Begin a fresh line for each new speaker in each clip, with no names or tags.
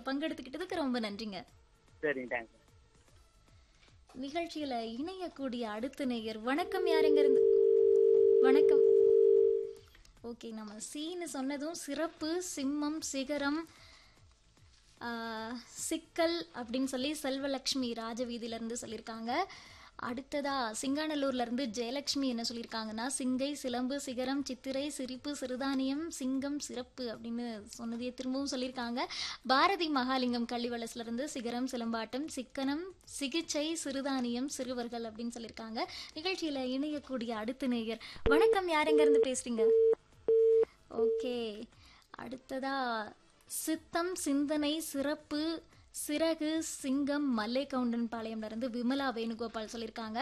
பங்கெடுத்துக்கிட்டதுக்கு ரொம்ப நன்றிங்க
சரிங்க தேங்க்ஸ்
நிகழ்ச்சியில இணையக்கூடிய அடுத்த நேயர் வணக்கம் யாருங்க இருந்து வணக்கம் ஓகே நம்ம சீனு சொன்னதும் சிறப்பு சிம்மம் சிகரம் ஆ, சிக்கல் அப்படின்னு சொல்லி செல்வலக்ஷ்மி ராஜவீதியில இருந்து சொல்லியிருக்காங்க அடுத்ததா சிங்காநல்லூர்ல இருந்து ஜெயலட்சுமி என்ன சொல்லியிருக்காங்கன்னா சிங்கை சிலம்பு சிகரம் சித்திரை சிரிப்பு சிறுதானியம் சிங்கம் சிறப்பு அப்படின்னு சொன்னதையே திரும்பவும் சொல்லியிருக்காங்க பாரதி மகாலிங்கம் கள்ளிவளசுல இருந்து சிகரம் சிலம்பாட்டம் சிக்கனம் சிகிச்சை சிறுதானியம் சிறுவர்கள் அப்படின்னு சொல்லியிருக்காங்க நிகழ்ச்சியில இணையக்கூடிய அடுத்த நேயர் வணக்கம் யாரெங்க இருந்து பேசுறீங்க ஓகே அடுத்ததா சித்தம் சிந்தனை சிறப்பு சிறகு சிங்கம் மல்லை கவுண்டன் பாளையம்ல இருந்து விமலா வேணுகோபால் சொல்லியிருக்காங்க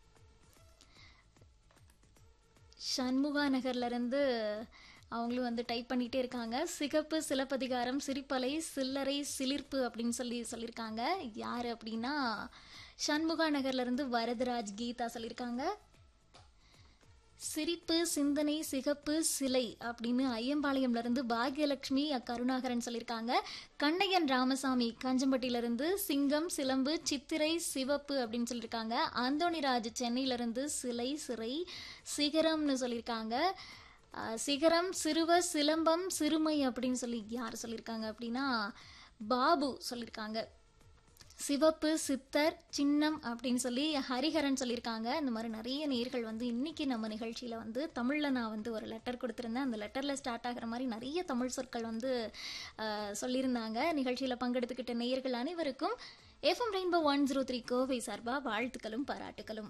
சண்முகா நகர்ல இருந்து அவங்களும் வந்து டைப் பண்ணிட்டே இருக்காங்க சிகப்பு சிலப்பதிகாரம் சிரிப்பலை சில்லறை சிலிர்ப்பு அப்படின்னு சொல்லி சொல்லியிருக்காங்க யார் அப்படின்னா சண்முகா நகர்ல இருந்து வரதராஜ் கீதா சொல்லியிருக்காங்க சிரிப்பு சிந்தனை சிகப்பு சிலை அப்படின்னு ஐயம்பாளையம்ல இருந்து பாக்யலட்சுமி அ, கருணாகரன் சொல்லியிருக்காங்க கண்ணையன் ராமசாமி கஞ்சம்பட்டியில இருந்து சிங்கம் சிலம்பு சித்திரை சிவப்பு அப்படின்னு சொல்லியிருக்காங்க அந்தோணிராஜ் சென்னையில இருந்து சிலை சிறை சிகரம்னு சொல்லியிருக்காங்க அ, சிகரம் சிறுவ சிலம்பம் சிறுமை அப்படின்னு சொல்லி யார் சொல்லியிருக்காங்க அப்படின்னா பாபு சொல்லியிருக்காங்க சிவப்பு சித்தர் சின்னம் அப்படின்னு சொல்லி ஹரிஹரன் சொல்லியிருக்காங்க இந்த மாதிரி நிறைய நேர்கள் வந்து இன்னைக்கு நம்ம நிகழ்ச்சியில் வந்து தமிழில் நான் வந்து ஒரு லெட்டர் கொடுத்துருந்தேன் அந்த லெட்டரில் ஸ்டார்ட் ஆகிற மாதிரி நிறைய தமிழ் சொற்கள் வந்து அஹ், சொல்லியிருந்தாங்க நிகழ்ச்சியில் பங்கெடுத்துக்கிட்ட நேயர்கள் அனைவருக்கும் FM rainbow one zero three Kovai சார்பாக வாழ்த்துக்களும் பாராட்டுகளும்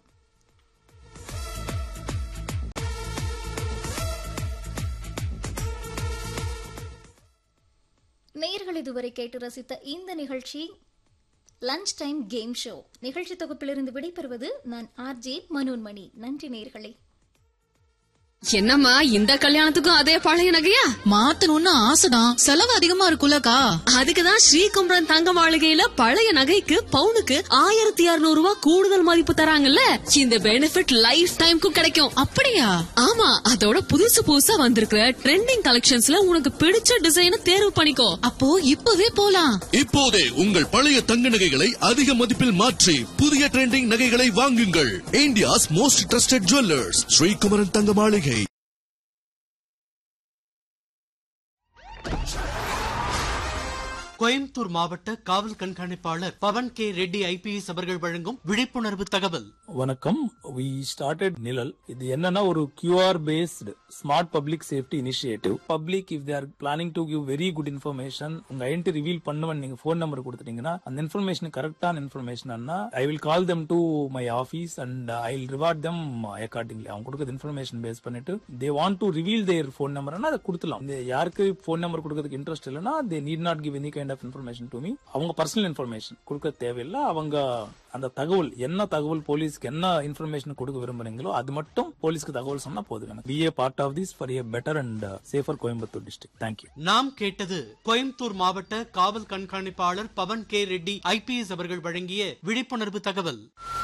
நேயர்கள் இதுவரை கேட்டு ரசித்த இந்த நிகழ்ச்சி லஞ்ச் டைம் கேம் ஷோ நிகழ்ச்சி தொகுப்பிலிருந்து விடைபெறுவது நான் ஆர்ஜே மனோன்மணி நன்றி நேயர்களே
என்னம்மா இந்த கல்யாணத்துக்கும் அதே பழைய நகையா
மாத்தணும்னு ஆசைதான் செலவு அதிகமா இருக்குல்லக்கா
அதுக்குதான் ஸ்ரீகுமரன் தங்க மாளிகையில பழைய நகைக்கு பவுனுக்கு ஆயிரத்தி இருநூறு ரூபாய் கூடுதல் மதிப்பு தராங்கல்ல இந்த பெனிஃபிட் லைஃப் டைம்க்கும் கிடைக்கும்
அப்படியா
ஆமா அதோட புதுசு புதுசா வந்திருக்கிற ட்ரெண்டிங் கலெக்ஷன்ஸ்ல உனக்கு பிடிச்ச டிசைனை தேர்வு பண்ணிக்கோ
அப்போ இப்பவே போலாம்
இப்போதே உங்கள் பழைய தங்க நகைகளை அதிக மதிப்பில் மாற்றி புதிய ட்ரெண்டிங் நகைகளை வாங்குங்கள் India's most trusted jewellers Srikumaran Thanga Maligai
Coimbatore மாவட்ட காவல் கண்காணிப்பாளர் பவன் கே ரெட்டி ஐபிஎஸ் அவர்கள் வழங்கும் விழிப்புணர்வு தகவல்
வணக்கம் வி ஸ்டார்டட் நிழல் இது என்னன்னா ஒரு QR based smart public safety initiative public if they're planning to give very good information உங்க ஐடென்டி ரிவீல் பண்ணுவன் நீங்க ஃபோன் நம்பர் கொடுத்துட்டீங்கன்னா அந்த இன்ஃபர்மேஷன் கரெக்டான information I will call them to my office and I will reward them accordingly அவங்க கொடுக்குற information base பண்ணிட்டு they want to reveal their phone நம்பர்னா அதை கொடுத்துலாம் இந்த யாருக்கு ஃபோன் நம்பர் கொடுக்கறதுக்கு இன்ட்ரெஸ்ட் இல்லைன்னா they need not give any kind of information to me அவங்க பர்சனல் இன்ஃபர்மேஷன் கொடுக்க தேவையில்லை அவங்க அந்த தகவல் என்ன தகவல் போலீஸ்க்கு என்ன இன்ஃபர்மேஷன் கொடுக்க விரும்புறீங்களோ அது மட்டும் போலீஸ்க்கு தகவல் சொன்னா போதும் எனக்கு be a part of this for a better and safer Coimbatore district thank you
நாம் கேட்டது கோயம்புத்தூர் மாவட்ட காவல் கண்காணிப்பாளர் பவன் கே ரெட்டி ஐபிஎஸ் அவர்கள் வழங்கிய விழிப்புணர்வு தகவல்